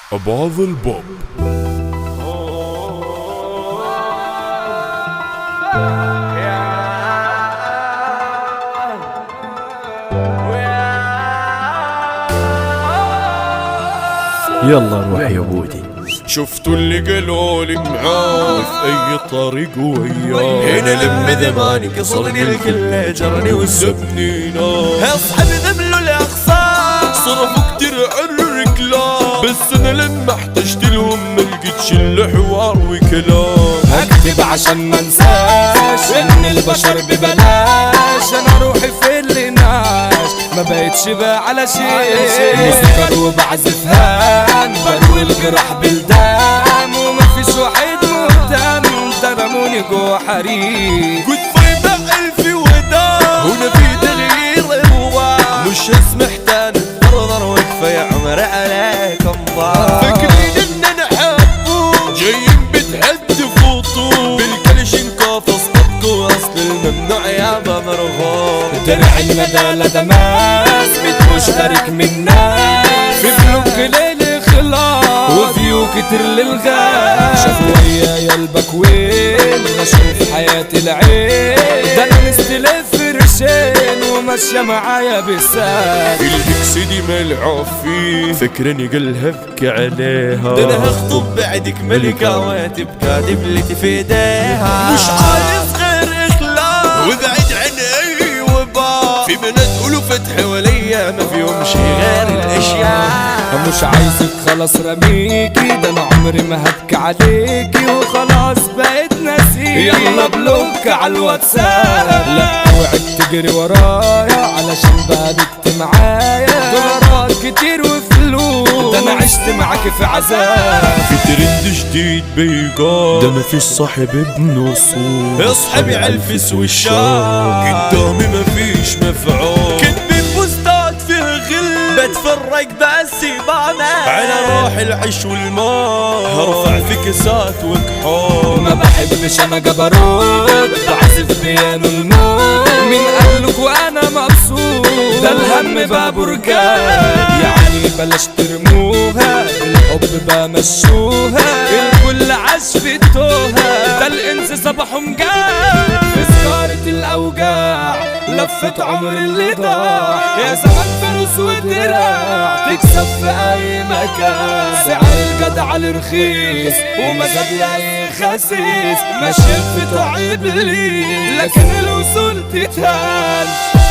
أباظ البوب يلا روح يا بودي شفتوا اللي قالوا لي معاه في أي طريق وياه هنا لما زماني قصرني الكل جرني وسبني نار اصحاب ذملوا الاخصام صرفوا كتير عن الركلام بس أنا لما احتجت لهم ما لقيتش إلا حوار وكلام اكتب عشان ما انساش ان البشر ببلاش انا روحي في اللي ناش ما بقتش بقى على شيء مسكر وبعزف هان بروي الجراح بالدم وما فيش واحد مهتم ضرموني جوا حريق جود باي بقى ألف وداع هنا في تغيير الوضع مش اسمح تاني ضرر وكفى عمر عليكم ضاع فاكرين ان انا حبه جايين بتهدفوا طول بالكلاشينكوف اسقطكوا اصل الممنوع يابا مرغوب درع المدى دماس بيت مشترك من ناس في بلوك ليل خلاص وفيو كتير للغاز شافوا ويايا البكوين اشوف حياتي العين ده انا مستلف قرشين وماشية معايا بالساعة الاكس دي ملعوب فيه فكرني قلها ابكي عليها ده انا هخطب بعدك ملكة وتبقى دبلتي في ايديها مش عايز غير اخلاص وابعد عن اي وباء في بنات فتح وليا ما فيهمش غير الاشياء مش عايزك خلاص رميكي ده انا عمري ما هبكي عليكي وخلاص بقيت ناسيكي يلا بلوك على الواتساب لا اوعك تجري ورايا علشان بقيت معايا دولارات كتير وفلوس ده انا عشت معاكي في عذاب في ترند جديد بيقال ده مفيش صاحب ابن اصول اصحابي عالفيس والشام قدامي مفيش مفعول كتبي بوستات فيها غل بتفرج بس بعمل على روح العيش والماء هرفع في كاسات وكحول ما بحبش انا جبروت بعزف بيانو الموت مين قالك وانا مبسوط ده الهم بقى بركان يعني بلاش ترموها الحب بقى مشوها الكل عاش في التوهة ده الانس صباحهم جاء في سكارة الاوجاع لفت عمر اللي ضاع يا زمان فلوس ودراع تكسب في اي مكان سعر الجدع الرخيص ومزاج لاي خسيس ماشي في طعيب لي لكن الوصول تتهان